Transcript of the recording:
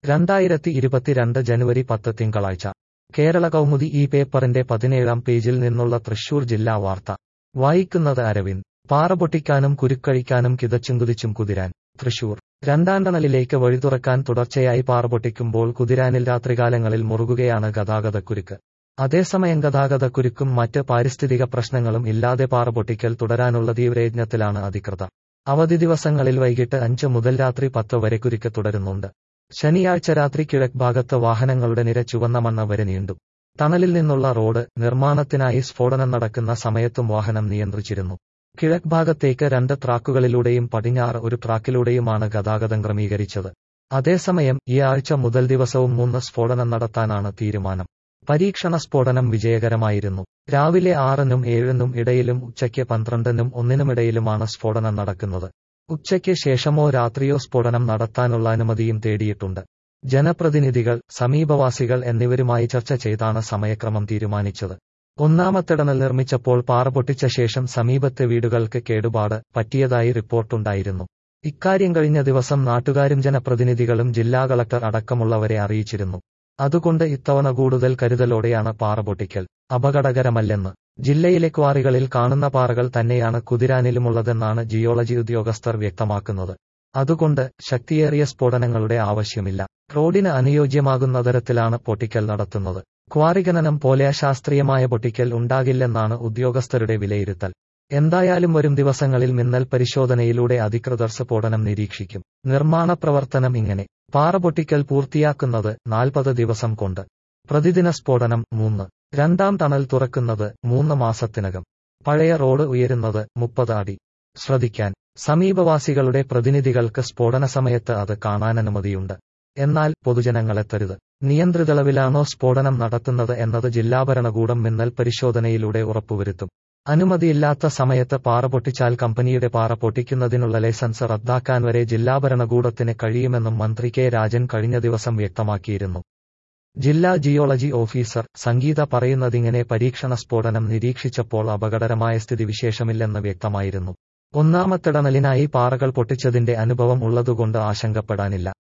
രണ്ടായിരത്തി ഇരുപത്തിരണ്ട് ജനുവരി പത്ത് തിങ്കളാഴ്ച കേരള കൗമുദി ഈ പേപ്പറിന്റെ പതിനേഴാം പേജിൽ നിന്നുള്ള തൃശൂർ ജില്ലാ വാർത്ത വായിക്കുന്നത് അരവിന്ദ് പാറ പൊട്ടിക്കാനും കുരുക്കഴിക്കാനും കിതച്ചും കുതിച്ചും കുതിരാൻ തൃശൂർ രണ്ടാണ്ടണലിലേക്ക് വഴി തുറക്കാൻ തുടർച്ചയായി പാറ പൊട്ടിക്കുമ്പോൾ കുതിരാനിൽ രാത്രികാലങ്ങളിൽ മുറുകുകയാണ് ഗതാഗതക്കുരുക്ക് അതേസമയം ഗതാഗതക്കുരുക്കും മറ്റ് പാരിസ്ഥിതിക പ്രശ്നങ്ങളും ഇല്ലാതെ പാറ പൊട്ടിക്കൽ തുടരാനുള്ള തീവ്രയജ്ഞത്തിലാണ് അധികൃതർ അവധി ദിവസങ്ങളിൽ വൈകിട്ട് അഞ്ച് മുതൽ രാത്രി പത്ത് വരെ കുരുക്ക് തുടരുന്നുണ്ട് ശനിയാഴ്ച രാത്രി കിഴക്ക് ഭാഗത്ത് വാഹനങ്ങളുടെ നിര ചുവന്ന മണ്ണ വരെ നീണ്ടു ടണലിൽ നിന്നുള്ള റോഡ് നിർമ്മാണത്തിനായി സ്ഫോടനം നടക്കുന്ന സമയത്തും വാഹനം നിയന്ത്രിച്ചിരുന്നു കിഴക്ക് ഭാഗത്തേക്ക് രണ്ട് ട്രാക്കുകളിലൂടെയും പടിഞ്ഞാറ് ഒരു ട്രാക്കിലൂടെയുമാണ് ഗതാഗതം ക്രമീകരിച്ചത് അതേസമയം ഈ ആഴ്ച മുതൽ ദിവസവും മൂന്ന് സ്ഫോടനം നടത്താനാണ് തീരുമാനം പരീക്ഷണ സ്ഫോടനം വിജയകരമായിരുന്നു രാവിലെ ആറിനും ഏഴിനും ഇടയിലും ഉച്ചയ്ക്ക് പന്ത്രണ്ടിനും ഒന്നിനുമിടയിലുമാണ് സ്ഫോടനം നടക്കുന്നത് ഉച്ചയ്ക്ക് ശേഷമോ രാത്രിയോ സ്ഫോടനം നടത്താനുള്ള അനുമതിയും തേടിയിട്ടുണ്ട് ജനപ്രതിനിധികൾ സമീപവാസികൾ എന്നിവരുമായി ചർച്ച ചെയ്താണ് സമയക്രമം തീരുമാനിച്ചത് ഒന്നാമത്തെ ടണൽ നിർമ്മിച്ചപ്പോൾ പാറ പൊട്ടിച്ച ശേഷം സമീപത്തെ വീടുകൾക്ക് കേടുപാട് പറ്റിയതായി റിപ്പോർട്ടുണ്ടായിരുന്നു ഇക്കാര്യം കഴിഞ്ഞ ദിവസം നാട്ടുകാരും ജനപ്രതിനിധികളും ജില്ലാ കളക്ടർ അടക്കമുള്ളവരെ അറിയിച്ചിരുന്നു അതുകൊണ്ട് ഇത്തവണ കൂടുതൽ കരുതലോടെയാണ് പാറ പൊട്ടിക്കൽ അപകടകരമല്ലെന്ന് ജില്ലയിലെ ക്വാറികളിൽ കാണുന്ന പാറകൾ തന്നെയാണ് കുതിരാനിലുമുള്ളതെന്നാണ് ജിയോളജി ഉദ്യോഗസ്ഥർ വ്യക്തമാക്കുന്നത് അതുകൊണ്ട് ശക്തിയേറിയ സ്ഫോടനങ്ങളുടെ ആവശ്യമില്ല റോഡിന് അനുയോജ്യമാകുന്ന തരത്തിലാണ് പൊട്ടിക്കൽ നടത്തുന്നത് ക്വാറി ഖനനം പോലെ അശാസ്ത്രീയമായ പൊട്ടിക്കൽ ഉണ്ടാകില്ലെന്നാണ് ഉദ്യോഗസ്ഥരുടെ വിലയിരുത്തൽ എന്തായാലും വരും ദിവസങ്ങളിൽ മിന്നൽ പരിശോധനയിലൂടെ അധികൃതർ സ്ഫോടനം നിരീക്ഷിക്കും നിർമ്മാണ പ്രവർത്തനം ഇങ്ങനെ പാറ പൊട്ടിക്കൽ പൂർത്തിയാക്കുന്നത് നാൽപ്പത് ദിവസം കൊണ്ട് പ്രതിദിന സ്ഫോടനം മൂന്ന് രണ്ടാം ടണൽ തുറക്കുന്നത് മൂന്ന് മാസത്തിനകം പഴയ റോഡ് ഉയരുന്നത് മുപ്പത് അടി ശ്രദ്ധിക്കാൻ സമീപവാസികളുടെ പ്രതിനിധികൾക്ക് സ്ഫോടന സമയത്ത് അത് കാണാനനുമതിയുണ്ട് എന്നാൽ പൊതുജനങ്ങളെത്തരുത് നിയന്ത്രിതളവിലാണോ സ്ഫോടനം നടത്തുന്നത് എന്നത് ജില്ലാ ഭരണകൂടം മിന്നൽ പരിശോധനയിലൂടെ ഉറപ്പുവരുത്തും അനുമതിയില്ലാത്ത സമയത്ത് പാറ പൊട്ടിച്ചാൽ കമ്പനിയുടെ പാറ പൊട്ടിക്കുന്നതിനുള്ള ലൈസൻസ് റദ്ദാക്കാൻ വരെ ജില്ലാ ഭരണകൂടത്തിന് കഴിയുമെന്നും മന്ത്രി കെ രാജൻ കഴിഞ്ഞ ദിവസം വ്യക്തമാക്കിയിരുന്നു ജില്ലാ ജിയോളജി ഓഫീസർ സംഗീത പറയുന്നതിങ്ങനെ പരീക്ഷണ സ്ഫോടനം നിരീക്ഷിച്ചപ്പോൾ അപകടകരമായ സ്ഥിതിവിശേഷമില്ലെന്ന് വ്യക്തമായിരുന്നു ഒന്നാമത്തെ ടണലിനായി പാറകൾ പൊട്ടിച്ചതിന്റെ അനുഭവം ഉള്ളതുകൊണ്ട് ആശങ്കപ്പെടാനില്ല